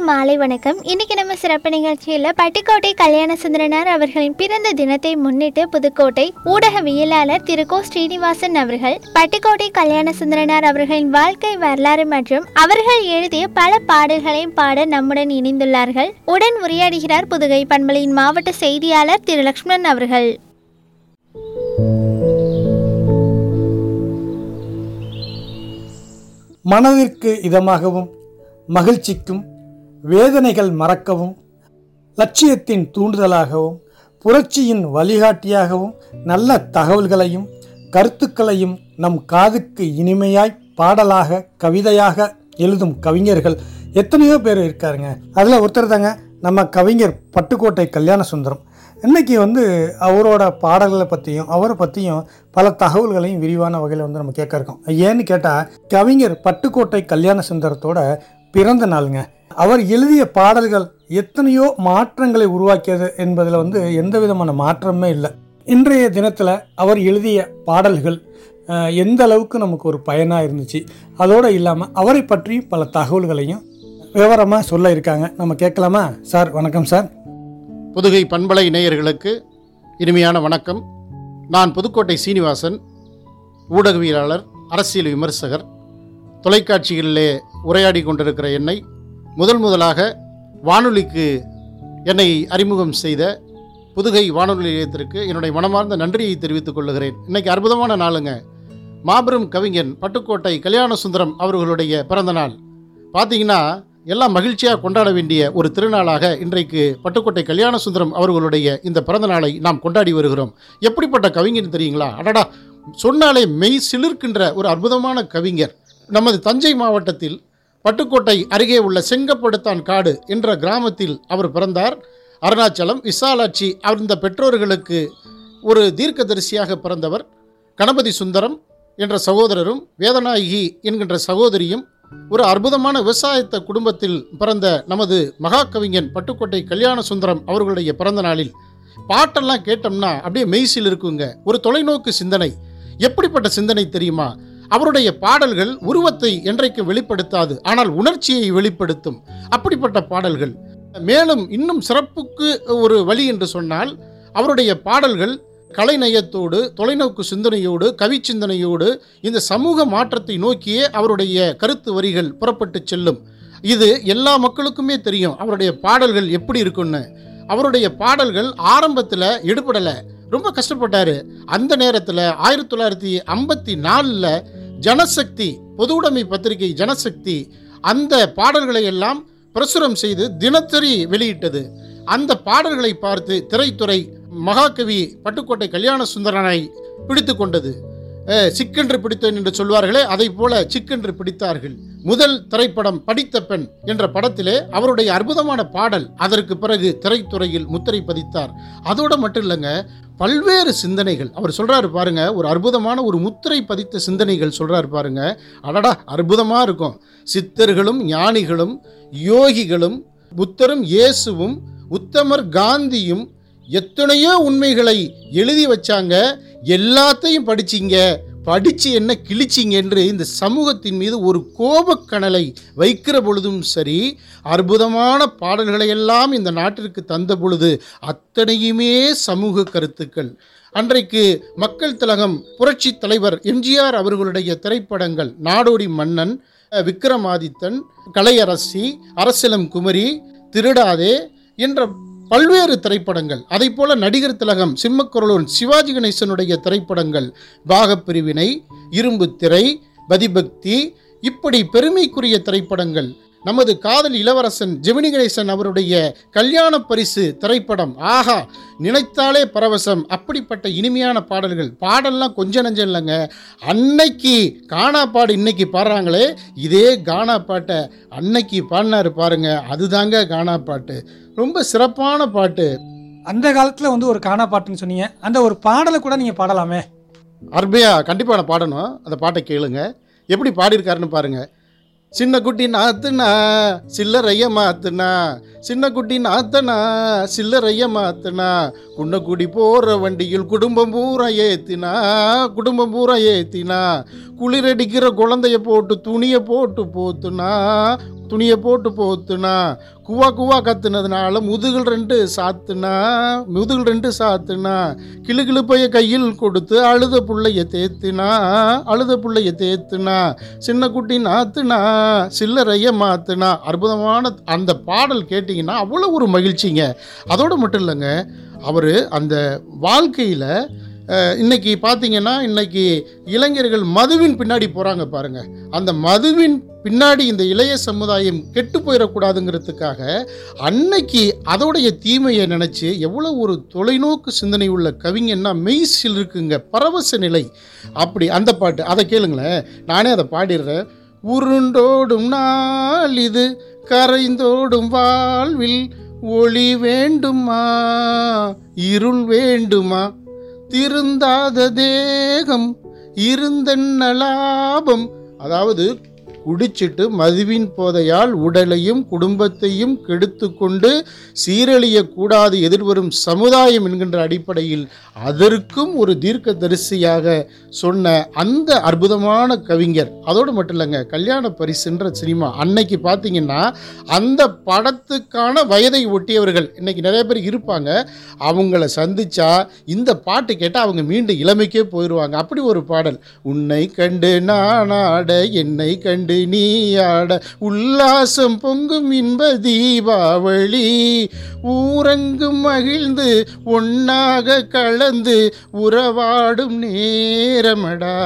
மாலை வணக்கம் இன்னைக்கு நம்ம சிறப்பு நிகழ்ச்சியில் பட்டுக்கோட்டை கல்யாண சுந்தரனார் அவர்களின் பிறந்த தினத்தை முன்னிட்டு புதுக்கோட்டை ஊடகவியலாளர் திரு கோ ஸ்ரீனிவாசன் அவர்கள் பட்டுக்கோட்டை கல்யாண சுந்தரனார் அவர்களின் வாழ்க்கை வரலாறு மற்றும் அவர்கள் எழுதிய பல பாடல்களை பாட நம்முடன் இணைந்துள்ளார்கள் உடன் உரையாடுகிறார் புதுகை பண்பலையின் மாவட்ட செய்தியாளர் திரு லக்ஷ்மணன் அவர்கள் மனதிற்கு இதமாகவும் மகிழ்ச்சிக்கும் வேதனைகள் மறக்கவும் லட்சியத்தின் தூண்டுதலாகவும் புரட்சியின் வழிகாட்டியாகவும் நல்ல தகவல்களையும் கருத்துக்களையும் நம் காதுக்கு இனிமையாய் பாடலாக கவிதையாக எழுதும் கவிஞர்கள் எத்தனையோ பேர் இருக்காருங்க அதில் ஒருத்தர் தாங்க நம்ம கவிஞர் பட்டுக்கோட்டை கல்யாண சுந்தரம் இன்னைக்கு வந்து அவரோட பாடல்களை பற்றியும் அவரை பற்றியும் பல தகவல்களையும் விரிவான வகையில் வந்து நம்ம கேட்க இருக்கோம் ஏன்னு கேட்டால் கவிஞர் பட்டுக்கோட்டை கல்யாண சுந்தரத்தோட பிறந்த நாளுங்க அவர் எழுதிய பாடல்கள் எத்தனையோ மாற்றங்களை உருவாக்கியது என்பதில் வந்து எந்த விதமான மாற்றமே இல்லை இன்றைய தினத்தில் அவர் எழுதிய பாடல்கள் அஹ், எந்த அளவுக்கு நமக்கு ஒரு பயனாக இருந்துச்சு அதோடு இல்லாமல் அவரை பற்றியும் பல தகவல்களையும் விவரமாக சொல்ல இருக்காங்க நம்ம கேட்கலாமா சார் வணக்கம் சார் புதுகை பண்பலை நேயர்களுக்கு இனிமையான வணக்கம் நான் புதுக்கோட்டை சீனிவாசன் ஊடகவியலாளர் அரசியல் விமர்சகர் தொலைக்காட்சிகளிலே உரையாடி கொண்டிருக்கிற என்னை முதல் முதலாக வானொலிக்கு என்னை அறிமுகம் செய்த புதுகை வானொலி நிலையத்திற்கு என்னுடைய மனமார்ந்த நன்றியை தெரிவித்துக் கொள்கிறேன் இன்னைக்கு அற்புதமான நாளுங்க மாபெரும் கவிஞன் பட்டுக்கோட்டை கல்யாண சுந்தரம் அவர்களுடைய பிறந்த நாள் பார்த்தீங்கன்னா எல்லாம் மகிழ்ச்சியாக கொண்டாட வேண்டிய ஒரு திருநாளாக இன்றைக்கு பட்டுக்கோட்டை கல்யாண சுந்தரம் அவர்களுடைய இந்த பிறந்த நாளை நாம் கொண்டாடி வருகிறோம் எப்படிப்பட்ட கவிஞன் தெரியுங்களா அடடா சொன்னாலே மெய் சிலிர்க்கின்ற ஒரு அற்புதமான கவிஞர் நமது தஞ்சை மாவட்டத்தில் பட்டுக்கோட்டை அருகே உள்ள செங்கப்படுத்தான் காடு என்ற கிராமத்தில் அவர் பிறந்தார் அருணாச்சலம் விசாலாட்சி அந்த பெற்றோர்களுக்கு ஒரு தீர்க்கதரிசியாக பிறந்தவர் கணபதி சுந்தரம் என்ற சகோதரரும் வேதநாயகி என்கின்ற சகோதரியும் ஒரு அற்புதமான விவசாயத்த குடும்பத்தில் பிறந்த நமது மகாகவிஞன் பட்டுக்கோட்டை கல்யாண சுந்தரம் அவர்களுடைய பிறந்த நாளில் பாட்டெல்லாம் கேட்டோம்னா அப்படியே மெய்சில் இருக்குங்க ஒரு தொலைநோக்கு சிந்தனை எப்படிப்பட்ட சிந்தனை தெரியுமா அவருடைய பாடல்கள் உருவத்தை என்றைக்கும் வெளிப்படுத்தாது ஆனால் உணர்ச்சியை வெளிப்படுத்தும் அப்படிப்பட்ட பாடல்கள் மேலும் இன்னும் சிறப்புக்கு ஒரு வழி என்று சொன்னால் அவருடைய பாடல்கள் கலைநயத்தோடு தொலைநோக்கு சிந்தனையோடு கவி சிந்தனையோடு இந்த சமூக மாற்றத்தை நோக்கியே அவருடைய கருத்து வரிகள் புறப்பட்டு செல்லும் இது எல்லா மக்களுக்குமே தெரியும் அவருடைய பாடல்கள் எப்படி இருக்குன்னு அவருடைய பாடல்கள் ஆரம்பத்தில் எடுபடலை ரொம்ப கஷ்டப்பட்டாரு அந்த நேரத்தில் ஆயிரத்தி தொள்ளாயிரத்தி ஐம்பத்தி நாலில் ஜனசக்தி பொதுவுடைமை பத்திரிகை ஜனசக்தி அந்த பாடல்களை எல்லாம் பிரசுரம் செய்து தினசரி வெளியிட்டது அந்த பாடல்களை பார்த்து திரைத்துறை மகாகவி பட்டுக்கோட்டை கல்யாண சுந்தரனை பிடித்து கொண்டது அஹ், சிக்கென்று பிடித்தேன் என்று சொல்வார்களே அதை போல சிக்கென்று பிடித்தார்கள் முதல் திரைப்படம் படித்த பெண் என்ற படத்திலே அவருடைய அற்புதமான பாடல் அதற்கு பிறகு திரைத்துறையில் முத்திரை பதித்தார் அதோட மட்டும் இல்லைங்க பல்வேறு சிந்தனைகள் அவர் சொல்றாரு பாருங்க ஒரு அற்புதமான ஒரு முத்திரை பதித்த சிந்தனைகள் சொல்றாரு பாருங்க அடடா அற்புதமா இருக்கும் சித்தர்களும் ஞானிகளும் யோகிகளும் புத்தரும் இயேசுவும் உத்தமர் காந்தியும் எத்தனையோ உண்மைகளை எழுதி வச்சாங்க எல்லாத்தையும் படிச்சீங்க படிச்சு என்ன கிழிச்சிங்க என்று இந்த சமூகத்தின் மீது ஒரு கோபக்கணலை வைக்கிற பொழுதும் சரி அற்புதமான பாடல்களை எல்லாம் இந்த நாட்டிற்கு தந்த பொழுது அத்தனையுமே சமூக கருத்துக்கள் அன்றைக்கு மக்கள் திலகம் புரட்சி தலைவர் எம்ஜிஆர் அவர்களுடைய திரைப்படங்கள் நாடோடி மன்னன் அஹ், விக்ரமாதித்தன் கலையரசி அரசிலம் குமரி திருடாதே என்ற பல்வேறு திரைப்படங்கள் அதை போல நடிகர் திலகம் சிம்மக்குரலூன் சிவாஜி கணேசனுடைய திரைப்படங்கள் பாகப்பிரிவினை இரும்பு திரை பதிபக்தி இப்படி பெருமைக்குரிய திரைப்படங்கள் நமது காதல் இளவரசன் ஜெமினி கணேசன் அவருடைய கல்யாண பரிசு திரைப்படம் ஆஹா நினைத்தாலே பரவசம் அப்படிப்பட்ட இனிமையான பாடல்கள் பாடல்லாம் கொஞ்சம் நஞ்சம் இல்லைங்க அன்னைக்கு கானா பாடு இன்னைக்கு பாடுறாங்களே இதே கானா பாட்டை அன்னைக்கு பாடினாரு பாருங்க அதுதாங்க கானா பாட்டு ரொம்ப சிறப்பான பாட்டு அந்த காலத்தில் வந்து ஒரு காணா பாட்டுன்னு சொன்னீங்க அந்த ஒரு பாடலை கூட நீங்கள் பாடலாமே அருமையா கண்டிப்பாக நான் பாடணும் அந்த பாட்டை கேளுங்க எப்படி பாடியிருக்காருன்னு பாருங்க சின்ன குட்டி நாத்துனா சில்லறைய மாத்துனா சின்ன குட்டி நாத்தனா சில்லறைய மாத்துனா குன்னக்குடி போகிற வண்டியில் குடும்பம் பூரா ஏத்தினா குடும்பம் பூரா ஏத்தினா குளிரடிக்கிற குழந்தைய போட்டு துணியை போட்டு போத்துனா துணியை போட்டு போத்துனா குவா குவா கத்துனதுனால முதுகில் ரெண்டு சாத்துனா முதுகில் ரெண்டு சாத்துனா கிளு கிளுப்பைய கையில் கொடுத்து அழுத புள்ளைய தேத்துனா அழுத புள்ளைய தேத்துனா சின்ன குட்டி நாத்துனா சில்லறைய மாத்துனா அற்புதமான அந்த பாடல் கேட்டிங்கன்னா அவ்வளோ ஒரு மகிழ்ச்சிங்க அதோடு மட்டும் இல்லைங்க அவர் அந்த வாழ்க்கையில் இன்னைக்கு பார்த்தீங்கன்னா இன்னைக்கு இளைஞர்கள் மதுவின் பின்னாடி போகிறாங்க பாருங்க அந்த மதுவின் பின்னாடி இந்த இளைய சமுதாயம் கெட்டு போயிடக்கூடாதுங்கிறதுக்காக அன்னைக்கு அதோடைய தீமையை நினச்சி எவ்வளோ ஒரு தொலைநோக்கு சிந்தனை உள்ள கவிஞன்னா மெய்சில் இருக்குங்க பரவச நிலை அப்படி அந்த பாட்டு அதை கேளுங்களேன் நானே அதை பாடிடுறேன் உருண்டோடும் நாள் இது கரைந்தோடும் வாழ்வில் ஒளி வேண்டுமா இருள் வேண்டுமா திருந்தாத தேகம் இருந்தென்ன லாபம் அதாவது குடிச்சிட்டு மதுவின் போதையால் உடலையும் குடும்பத்தையும் கெடுத்து கொண்டு சீரழியக்கூடாது எதிர்வரும் சமுதாயம் என்கின்ற அடிப்படையில் அதற்கும் ஒரு தீர்க்க தரிசியாக சொன்ன அந்த அற்புதமான கவிஞர் அதோடு மட்டும் இல்லைங்க கல்யாண பரிசுன்ற சினிமா அன்னைக்கு பார்த்தீங்கன்னா அந்த படத்துக்கான வயதை ஒட்டியவர்கள் இன்னைக்கு நிறைய பேர் இருப்பாங்க அவங்கள சந்திச்சா இந்த பாட்டு கேட்டால் அவங்க மீண்டும் இளமைக்கே போயிடுவாங்க அப்படி ஒரு பாடல் உன்னை கண்டு நான் ஆட என்னை கண்டு நீ ஆட உல்லாசம் பொங்கும் இன்ப தீபாவளி ஊரங்கும் மகிழ்ந்து ஒன்னாக கலந்து உறவாடும் நேரமடா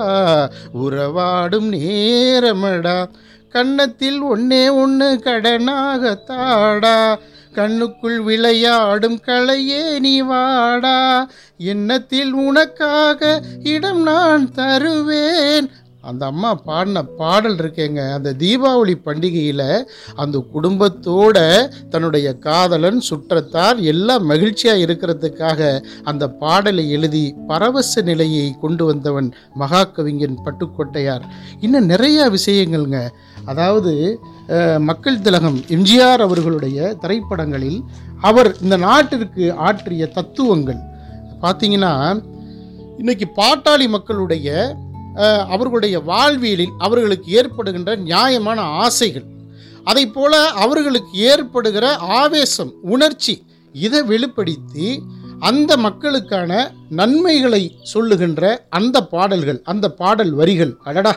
உறவாடும் நேரமடா கன்னத்தில் ஒன்னே ஒன்று கடனாக தாடா கண்ணுக்குள் விளையாடும் களையே நீ வாடா எண்ணத்தில் உனக்காக இடம் நான் தருவேன் அந்த அம்மா பாடின பாடல் இருக்கேங்க அந்த தீபாவளி பண்டிகையில் அந்த குடும்பத்தோட தன்னுடைய காதலன் சுற்றத்தார் எல்லாம் மகிழ்ச்சியாக இருக்கிறதுக்காக அந்த பாடலை எழுதி பரவச நிலையை கொண்டு வந்தவன் மகாகவிஞன் பட்டுக்கோட்டையார் இன்னும் நிறைய விஷயங்கள்ங்க அதாவது அஹ், மக்கள் திலகம் எம்ஜிஆர் அவர்களுடைய திரைப்படங்களில் அவர் இந்த நாட்டிற்கு ஆற்றிய தத்துவங்கள் பார்த்தீங்கன்னா இன்னைக்கு பாட்டாளி மக்களுடைய அஹ், அவர்களுடைய வாழ்வியலில் அவர்களுக்கு ஏற்படுகின்ற நியாயமான ஆசைகள் அதை போல அவர்களுக்கு ஏற்படுகிற ஆவேசம் உணர்ச்சி இதை வெளிப்படுத்தி அந்த மக்களுக்கான நன்மைகளை சொல்லுகின்ற அந்த பாடல்கள் அந்த பாடல் வரிகள் அடடா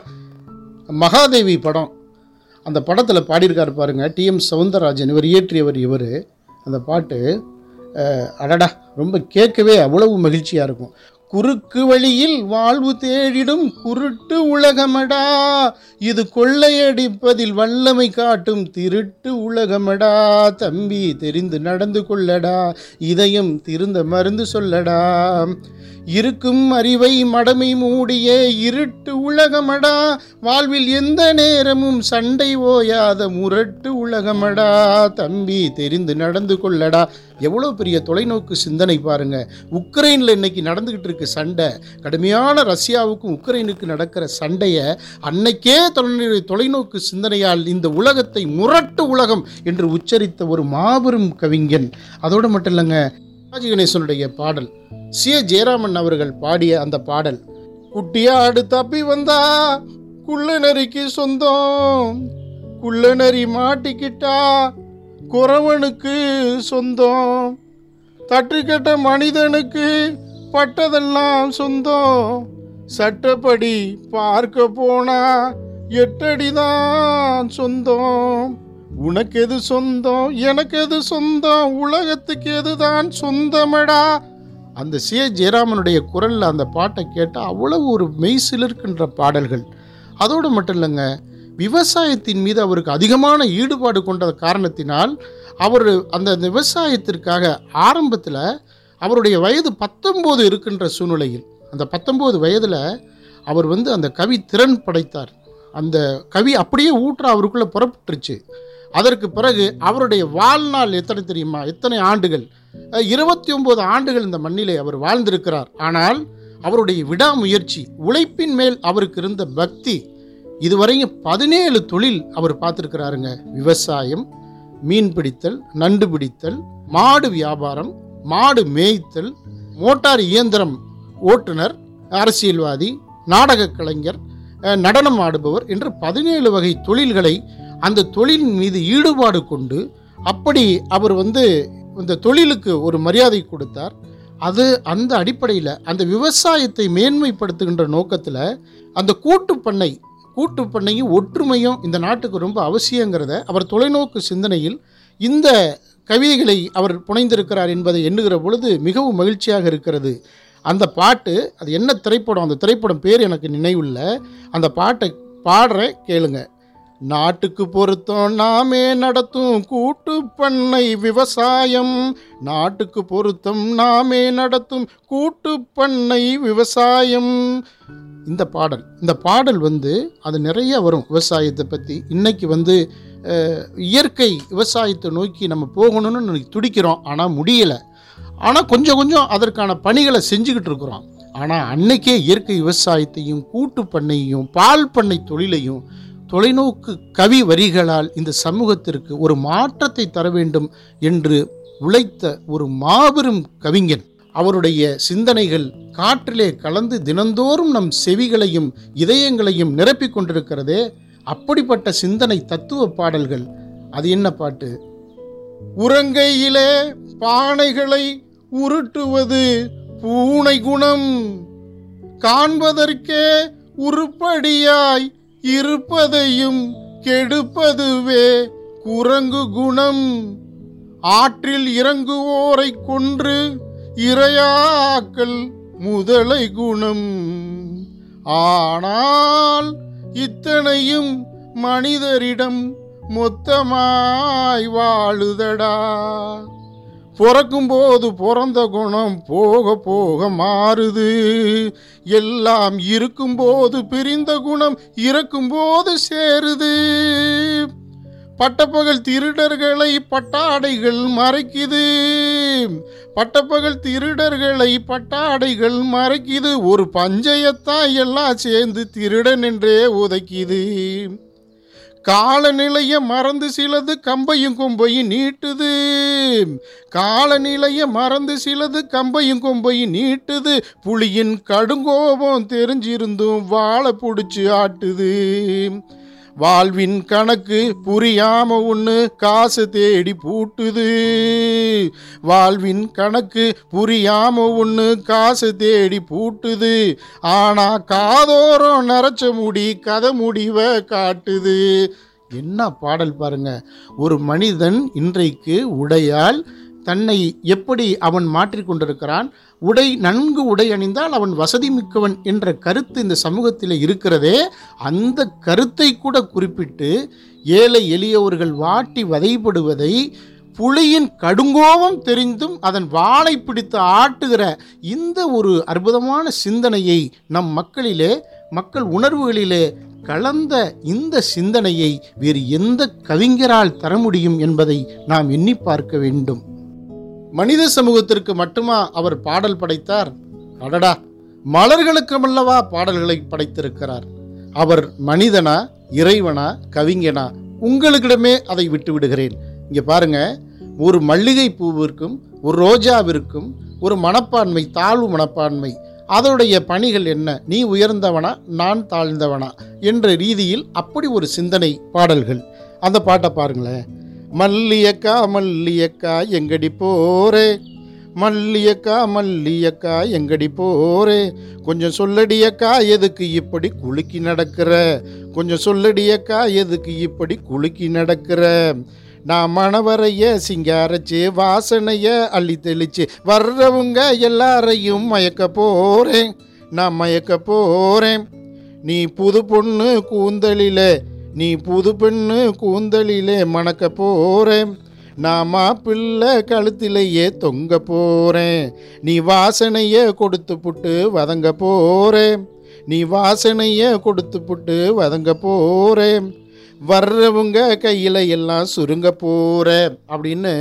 மகாதேவி படம் அந்த படத்தில் பாடியிருக்காரு பாருங்க டிஎம் சவுந்தரராஜன் இவர் இயற்றியவர் இவர் அந்த பாட்டு அஹ், அடடா ரொம்ப கேட்கவே அவ்வளவு மகிழ்ச்சியாக இருக்கும் குறுக்கு வழியில் வாழ்வு தேடிடும் குருட்டு உலகமடா இது கொள்ளையடிப்பதில் வல்லமை காட்டும் திருட்டு உலகமடா தம்பி தெரிந்து நடந்து கொள்ளடா இதயம் திருந்த மருந்து சொல்லடா இருக்கும் அறிவை மடமை மூடிய இருட்டு உலகமடா வாழ்வில் எந்த நேரமும் சண்டை ஓயாத முரட்டு உலகமடா தம்பி தெரிந்து நடந்து கொள்ளடா எவ்வளோ பெரிய தொலைநோக்கு சிந்தனை பாருங்க உக்ரைனில் இன்னைக்கு நடந்துக்கிட்டு இருக்கு சண்டை கடுமையான ரஷ்யாவுக்கும் உக்ரைனுக்கு நடக்கிற சண்டையை அன்னைக்கே தன்னுடைய தொலைநோக்கு சிந்தனையால் இந்த உலகத்தை முரட்டு உலகம் என்று உச்சரித்த ஒரு மாபெரும் கவிஞன் அதோடு மட்டும் இல்லைங்க ராஜி கணேசனுடைய பாடல் சி ஜெயராமன் அவர்கள் பாடிய அந்த பாடல் குட்டியாடு தப்பி வந்தா குள்ள நரிக்கு சொந்தம் குள்ள நரி மாட்டிக்கிட்டா குறவனுக்கு சொந்தம் தட்டுக்கட்ட மனிதனுக்கு பட்டதெல்லாம் சொந்தம் சட்டப்படி பார்க்க போனா எட்டடிதான் சொந்தம் உனக்கு எது சொந்தம் எனக்கு எது சொந்தம் உலகத்துக்கு எதுதான் சொந்தமடா அந்த சி ஜெயராமனுடைய குரலில் அந்த பாட்டை கேட்டால் அவ்வளவு ஒரு மெய்சிலிருக்கின்ற பாடல்கள் அதோடு மட்டும் இல்லைங்க விவசாயத்தின் மீது அவருக்கு அதிகமான ஈடுபாடு கொண்ட காரணத்தினால் அவர் அந்த அந்த விவசாயத்திற்காக ஆரம்பத்தில் அவருடைய வயது பத்தொம்போது இருக்கின்ற சூழ்நிலையில் அந்த பத்தொம்போது வயதில் அவர் வந்து அந்த கவி திறன் படைத்தார் அந்த கவி அப்படியே ஊற்ற அவருக்குள்ளே புறப்பட்டுருச்சு அதற்கு பிறகு அவருடைய வாழ்நாள் எத்தனை தெரியுமா எத்தனை ஆண்டுகள் இருபத்தி ஒன்பது ஆண்டுகள் இந்த மண்ணிலே அவர் வாழ்ந்திருக்கிறார் ஆனால் அவருடைய விடாமுயற்சி உழைப்பின் மேல் அவருக்கு இருந்த பக்தி இதுவரையும் பதினேழு தொழில் அவர் பார்த்துருக்கிறாருங்க விவசாயம் மீன் பிடித்தல் நண்டு பிடித்தல் மாடு வியாபாரம் மாடு மேய்த்தல் மோட்டார் இயந்திரம் ஓட்டுநர் அரசியல்வாதி நாடகக் கலைஞர் அஹ், நடனம் ஆடுபவர் என்று பதினேழு வகை தொழில்களை அந்த தொழிலின் மீது ஈடுபாடு கொண்டு அப்படி அவர் வந்து இந்த தொழிலுக்கு ஒரு மரியாதை கொடுத்தார் அது அந்த அடிப்படையில் அந்த விவசாயத்தை மேன்மைப்படுத்துகின்ற நோக்கத்தில் அந்த கூட்டு பண்ணை கூட்டு பண்ணையும் ஒற்றுமையும் இந்த நாட்டுக்கு ரொம்ப அவசியங்கிறத அவர் தொலைநோக்கு சிந்தனையில் இந்த கவிதைகளை அவர் புனைந்திருக்கிறார் என்பதை எண்ணுகிற பொழுது மிகவும் மகிழ்ச்சியாக இருக்கிறது அந்த பாட்டு அது என்ன திரைப்படம் அந்த திரைப்படம் பேர் எனக்கு நினைவில்லை அந்த பாட்டை பாடுற கேளுங்க நாட்டுக்கு பொருத்தம் நாமே நடத்தும் கூட்டு பண்ணை விவசாயம் நாட்டுக்கு பொருத்தம் நாமே நடத்தும் கூட்டு பண்ணை விவசாயம் இந்த பாடல் இந்த பாடல் வந்து அது நிறைய வரும் விவசாயத்தை பற்றி இன்னைக்கு வந்து அஹ், இயற்கை விவசாயத்தை நோக்கி நம்ம போகணும்னு இன்னைக்கு துடிக்கிறோம் ஆனால் முடியலை ஆனால் கொஞ்சம் கொஞ்சம் அதற்கான பணிகளை செஞ்சுக்கிட்டு இருக்கிறோம் ஆனால் அன்னைக்கே இயற்கை விவசாயத்தையும் கூட்டு பண்ணையும் பால் பண்ணை தொழிலையும் தொலைநோக்கு கவி வரிகளால் இந்த சமூகத்திற்கு ஒரு மாற்றத்தை தர வேண்டும் என்று உழைத்த ஒரு மாபெரும் கவிஞன் அவருடைய சிந்தனைகள் காற்றிலே கலந்து தினந்தோறும் நம் செவிகளையும் இதயங்களையும் நிரப்பிக் கொண்டிருக்கிறதே அப்படிப்பட்ட சிந்தனை தத்துவ பாடல்கள் அது என்ன பாட்டு உறங்கையிலே பானைகளை உருட்டுவது பூனை குணம் காண்பதற்கே உருப்படியாய் இருப்பதையும் கெடுப்பதுவே குரங்கு குணம் ஆற்றில் இறங்குவோரை கொன்று இரையாக்கல் முதலை குணம் ஆனால் இத்தனையும் மனிதரிடம் மொத்தமாய் வாழுதடா பிறக்கும்போது பிறந்த குணம் போக போக மாறுது எல்லாம் இருக்கும்போது பிரிந்த குணம் இறக்கும்போது சேருது பட்டப்பகல் திருடர்களை பட்டாடைகள் மறைக்குது பட்டப்பகல் திருடர்களை பட்டாடைகள் மறைக்குது ஒரு பஞ்சயத்தான் எல்லாம் சேர்ந்து திருடன் என்றே உதைக்குது காலநிலைய மறந்து சிலது கம்பையும் கொம்பையும் நீட்டுது காலநிலைய மறந்து சிலது கம்பையும் கொம்பையும் நீட்டுது புலியின் கடுங்கோபம் தெரிஞ்சிருந்தும் வாழை பிடிச்சி ஆட்டுது வாழ்வின் கணக்கு புரியாம ஒன்று காசு தேடி பூட்டுது வாழ்வின் கணக்கு புரியாம ஒன்று காசு தேடி பூட்டுது ஆனா காதோரம் நரைச்ச முடி கதை முடிவை காட்டுது என்ன பாடல் பாருங்க ஒரு மனிதன் இன்றைக்கு உடையால் தன்னை எப்படி அவன் மாற்றிக்கொண்டிருக்கிறான் உடை நன்கு உடை அணிந்தால் அவன் வசதி மிக்கவன் என்ற கருத்து இந்த சமூகத்தில் இருக்கிறதே அந்த கருத்தை கூட குறிப்பிட்டு ஏழை எளியவர்கள் வாட்டி வதைப்படுவதை புலியின் கடுங்கோபம் தெரிந்தும் அதன் வாளை பிடித்து ஆட்டுகிற இந்த ஒரு அற்புதமான சிந்தனையை நம் மக்களிலே மக்கள் உணர்வுகளிலே கலந்த இந்த சிந்தனையை வேறு எந்த கவிஞரால் தர முடியும் என்பதை நாம் எண்ணி பார்க்க வேண்டும் மனித சமூகத்திற்கு மட்டுமா அவர் பாடல் படைத்தார் அடடா மலர்களுக்குமல்லவா பாடல்களை படைத்திருக்கிறார் அவர் மனிதனா இறைவனா கவிஞனா உங்களுக்கிடமே அதை விட்டு விடுகிறேன் இங்கே பாருங்க ஒரு மல்லிகை பூவிற்கும் ஒரு ரோஜாவிற்கும் ஒரு மனப்பான்மை தாழ்வு மனப்பான்மை அதனுடைய பணிகள் என்ன நீ உயர்ந்தவனா நான் தாழ்ந்தவனா என்ற ரீதியில் அப்படி ஒரு சிந்தனை பாடல்கள் அந்த பாட்டை பாருங்களேன் மல்லியக்கா மல்லியக்கா எங்கடி போரே மல்லியக்கா மல்லியக்கா எங்கடி போரே கொஞ்சம் சொல்லடியக்கா எதுக்கு இப்படி குலுக்கி நடக்கிற கொஞ்சம் சொல்லடியக்கா எதுக்கு இப்படி குலுக்கி நடக்கிற நான் மணவரைய சிங்காரச்சு வாசனைய அள்ளி தெளிச்சு வர்றவங்க எல்லாரையும் மயக்க போறேன் நான் மயக்க போறேன் நீ புது பொண்ணு கூந்தலிலே நீ புது பெண்ணு கூந்தலிலே மணக்க போறேன் நான் மாப்பிள்ளை கழுத்திலேயே தொங்க போறேன் நீ வாசனைய கொடுத்து புட்டு வதங்க போறேன் நீ வாசனைய கொடுத்து புட்டு வதங்க போறேன் வர்றவங்க கையில் எல்லாம் சுருங்க போற அப்படின்னு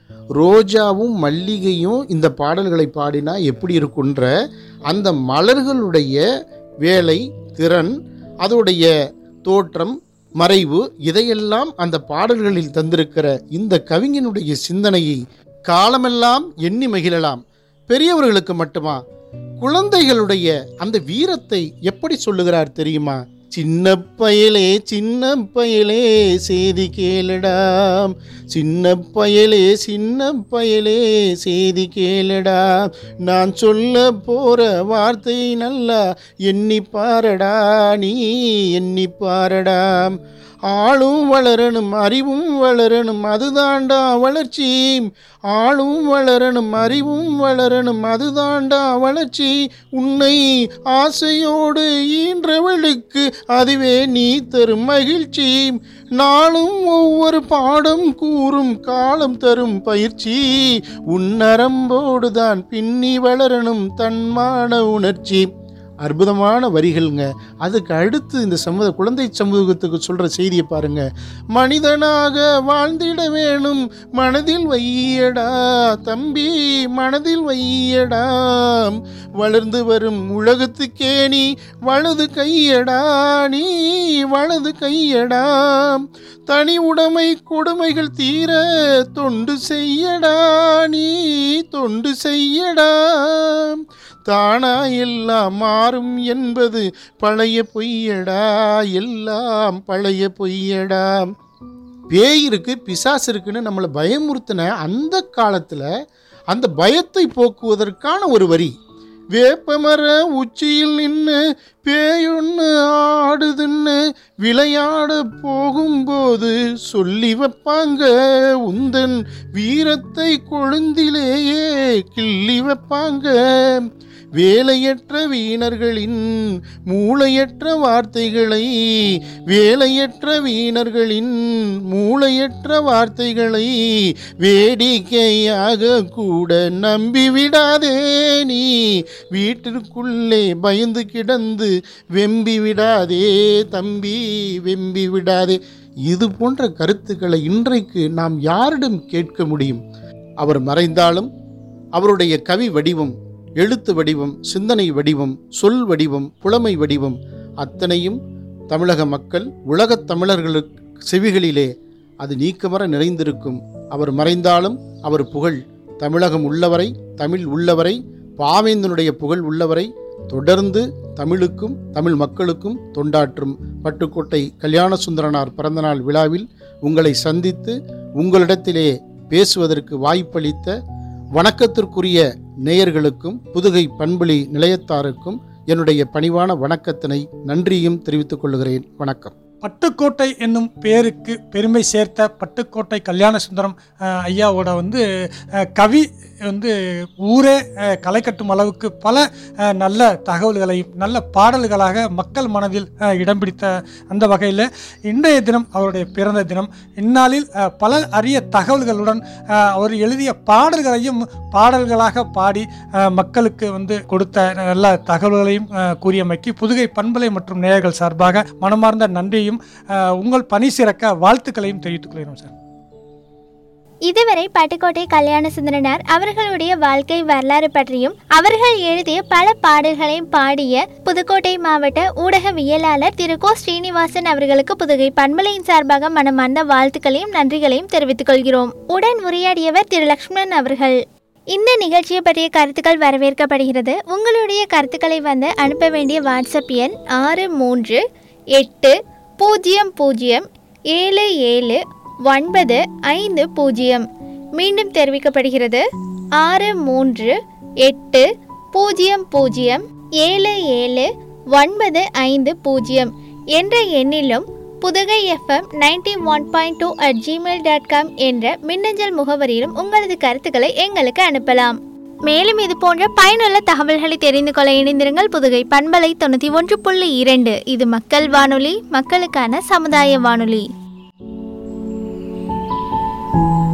ரோஜாவும் மல்லிகையும் இந்த பாடல்களை பாடினா எப்படி இருக்குன்ற அந்த மலர்களுடைய வேலை திறன் அதோடைய தோற்றம் மறைவு இதையெல்லாம் அந்த பாடல்களில் தந்திருக்கிற இந்த கவிஞனுடைய சிந்தனையை காலமெல்லாம் எண்ணி மகிழலாம் பெரியவர்களுக்கு மட்டுமா குழந்தைகளுடைய அந்த வீரத்தை எப்படி சொல்லுகிறார் தெரியுமா சின்ன பயலே சின்ன பயலே செய்தி கேளுடாம் சின்ன பயலே சின்ன பயலே செய்தி கேளுடா நான் சொல்ல போற வார்த்தை நல்லா எண்ணி பாரடா நீ எண்ணி பாரடா ஆளும் வளரணும் அறிவும் வளரணும் அதுதாண்டா வளர்ச்சி ஆளும் வளரணும் அறிவும் வளரணும் அதுதாண்டா வளர்ச்சி உன்னை ஆசையோடு ஈன்றவளுக்கு அதுவே நீ தரும் மகிழ்ச்சி நாளும் ஒவ்வொரு பாடம் கூறும் காலம் தரும் பயிற்சி உன் நரம்போடுதான் பின்னி வளரணும் தன்மான உணர்ச்சி அற்புதமான வரிகள்ங்க அதுக்கு அடுத்து இந்த சமூக குழந்தை சமூகத்துக்கு சொல்கிற செய்தியை பாருங்க மனிதனாக வாழ்ந்திட வேணும் மனதில் வையடா தம்பி மனதில் வையடா வளர்ந்து வரும் உலகத்துக்கே நீ வலது கையடா நீ வலது கையடா தனி உடைமை கொடுமைகள் தீர தொண்டு செய்யடா நீ தொண்டு செய்யடா தானா எல்லாம் மாறும் என்பது பழைய பொய்யடா எல்லாம் பழைய பொய்யடா பேய் இருக்கு பிசாசு இருக்குன்னு நம்மளை பயமுறுத்தின அந்த காலத்தில் அந்த பயத்தை போக்குவதற்கான ஒரு வரி வேப்பமர உச்சியில் நின்று பேயொன்னு ஆடுதுன்னு விளையாட போகும்போது சொல்லி வைப்பாங்க உந்தன் வீரத்தை கொழுந்திலேயே கிள்ளி வைப்பாங்க வேலையற்ற வீணர்களின் மூளையற்ற வார்த்தைகளை வேலையற்ற வீணர்களின் மூளையற்ற வார்த்தைகளை வேடிக்கையாக கூட நம்பிவிடாதே நீ வீட்டிற்குள்ளே பயந்து கிடந்து வெம்பி விடாதே தம்பி வெம்பி விடாதே இது போன்ற கருத்துக்களை இன்றைக்கு நாம் யாரிடம் கேட்க முடியும் அவர் மறைந்தாலும் அவருடைய கவி வடிவம் எழுத்து வடிவம் சிந்தனை வடிவம் சொல் வடிவம் புலமை வடிவம் அத்தனையும் தமிழக மக்கள் உலகத் தமிழர்களுக்கு செவிகளிலே அது நீக்கமர நிறைந்திருக்கும் அவர் மறைந்தாலும் அவர் புகழ் தமிழகம் உள்ளவரை தமிழ் உள்ளவரை பாவேந்தனுடைய புகழ் உள்ளவரை தொடர்ந்து தமிழுக்கும் தமிழ் மக்களுக்கும் தொண்டாற்றும் பட்டுக்கோட்டை கல்யாண சுந்தரனார் பிறந்தநாள் விழாவில் உங்களை சந்தித்து உங்களிடத்திலே பேசுவதற்கு வாய்ப்பளித்த வணக்கத்திற்குரிய நேயர்களுக்கும் புதுகை பண்புலி நிலையத்தாருக்கும் என்னுடைய பணிவான வணக்கத்தினை நன்றியும் தெரிவித்துக் கொள்கிறேன் வணக்கம் பட்டுக்கோட்டை என்னும் பேருக்கு பெருமை சேர்த்த பட்டுக்கோட்டை கல்யாண சுந்தரம் அஹ், ஐயாவோட வந்து அஹ், கவி வந்து ஊரே அஹ், களை கட்டும் அளவுக்கு பல அஹ், நல்ல தகவல்களையும் நல்ல பாடல்களாக மக்கள் மனதில் அஹ், இடம் பிடித்த அந்த வகையில் இன்றைய தினம் அவருடைய பிறந்த தினம் இந்நாளில் அஹ், பல அரிய தகவல்களுடன் அஹ், அவர் எழுதிய பாடல்களையும் பாடல்களாக பாடி அஹ், மக்களுக்கு வந்து கொடுத்த நல்ல தகவல்களையும் அஹ், கூறியமைக்கு புதுகை பண்பலை மற்றும் நேயர்கள் சார்பாக மனமார்ந்த நன்றியையும் அஹ், உங்கள் பணி சிறக்க வாழ்த்துக்களையும் தெரிவித்துக் கொள்கிறோம் சார் இதுவரை பட்டுக்கோட்டை கல்யாண சுந்தரனார் அவர்களுடைய வாழ்க்கை வரலாறு பற்றியும் அவர்கள் எழுதிய பல பாடல்களையும் பாடிய புதுக்கோட்டை மாவட்ட ஊடகவியலாளர் திரு கோ ஸ்ரீனிவாசன் அவர்களுக்கு புதுகை பண்பலையின் சார்பாக மனமார்ந்த வாழ்த்துக்களையும் நன்றிகளையும் தெரிவித்துக் கொள்கிறோம் உடன் உரையாடியவர் திரு லக்ஷ்மணன் அவர்கள் இந்த நிகழ்ச்சியை பற்றிய கருத்துக்கள் வரவேற்கப்படுகிறது உங்களுடைய கருத்துக்களை வந்து அனுப்ப வேண்டிய வாட்ஸ்அப் எண் ஆறு மூன்று எட்டு பூஜ்ஜியம் பூஜ்ஜியம் ஏழு ஏழு ஒன்பது ஐந்து பூஜ்ஜியம் மீண்டும் தெரிவிக்கப்படுகிறது ஆறு மூன்று எட்டு பூஜ்ஜியம் பூஜ்ஜியம் ஏழு ஏழு ஒன்பது ஐந்து பூஜ்ஜியம் என்ற எண்ணிலும் Pudugai FM ninety one point two at Gmail dot com என்ற மின்னஞ்சல் முகவரியிலும் உங்களது கருத்துக்களை எங்களுக்கு அனுப்பலாம் மேலும் இது போன்ற பயனுள்ள தகவல்களை தெரிந்து கொள்ள இணைந்திருங்கள் புதுகை பண்பலை தொண்ணூற்றி ஒன்று புள்ளி இரண்டு இது மக்கள் வானொலி மக்களுக்கான சமுதாய வானொலி